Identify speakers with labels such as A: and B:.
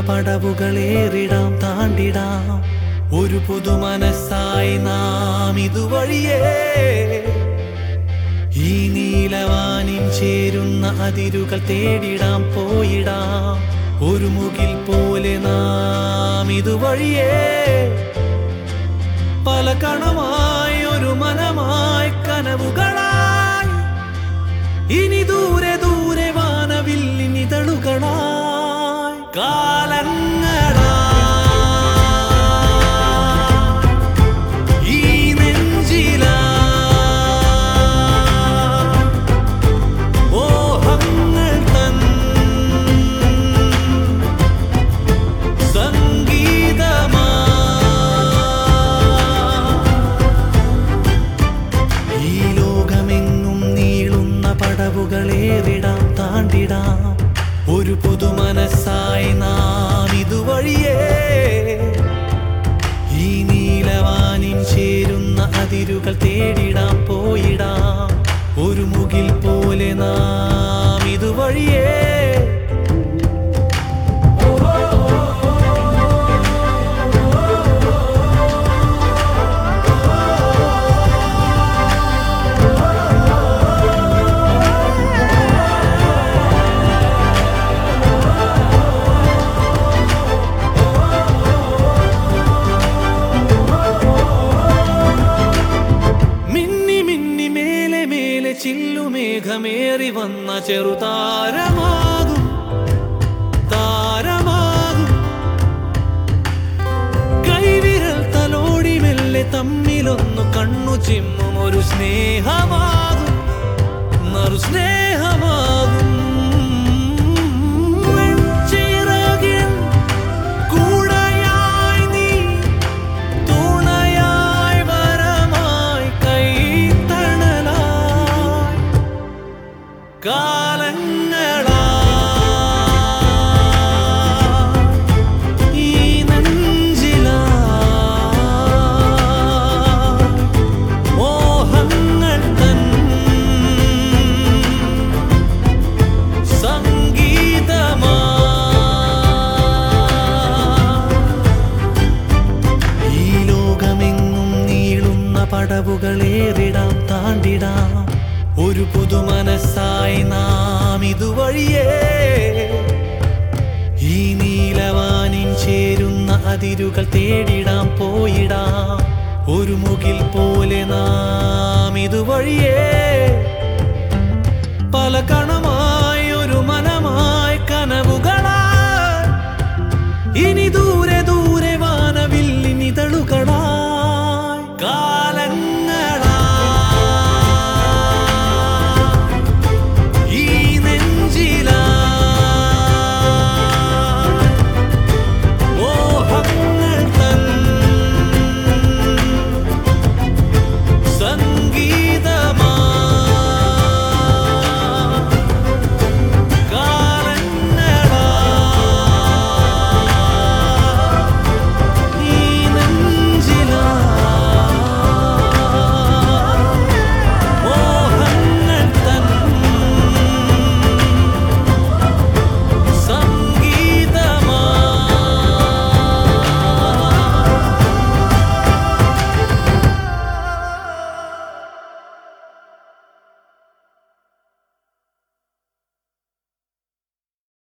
A: പടവുകളേറിടാം താണ്ടിടാം ഒരു പുതുമനസ്സായി നാം ഇതുവഴിയേ ഈ നീലവാനിൻ ചേരുന്ന അതിരുകൾ തേടിടാം പോയിടാം ഒരു മുകിൽ പോലെ നാം ഇതുവഴിയേ പല കണമായി ഒരു മനമായി കനവുകളായി ഇനി ദൂരെ ദൂരെ വാനവില്ലിനിതളുകളായി കാലങ്ങളാ ഈ നെഞ്ചിലാ മോഹങ്ങൾ തൻ സംഗീതമാ ഈ ലോകമെങ്ങും നീളുന്ന പടവുകളേറിടാം താണ്ടിടാം ഒരു പുതുമനസ്സായി നാം ഇതുവഴിയേ ഈ നീലവാനിൻ ചേരുന്ന അതിരുകൾ തേടിടാം പോയിടാം ഒരു മുകിൽ പോലെ നാം ഇതുവഴിയേ മിന്നി മിന്നി മേലെ മേലെ ചില്ലുമേഘമേറി വന്ന ചെറുതാരമാകും താരമാകും കൈവിരൽ തലോടി മെല്ലെ തമ്മിലൊന്നു കണ്ണു ചിമ്മും ഒരു സ്നേഹമാകും നറു സ്നേഹമാകും വെൺചിറകിൻ കൂടയായി നീ തുണയായി വരമായി കൈത്തണലായി കാലങ്ങളാ ഈ നെഞ്ചിലാ മോഹങ്ങൾ തൻ സംഗീതമാ ഈ ലോകമെങ്ങും നീളുന്ന പടവുകളേറിടാം താണ്ടിടാം ഒരു പുതുമനസ്സായി നാം ഇതുവഴിയേ ഈ നീലവാനിൻ ചേരുന്ന അതിരുകൾ തേടിടാം പോയിടാം ഒരു മുകിൽ പോലെ നാം ഇതുവഴിയേ പല കണം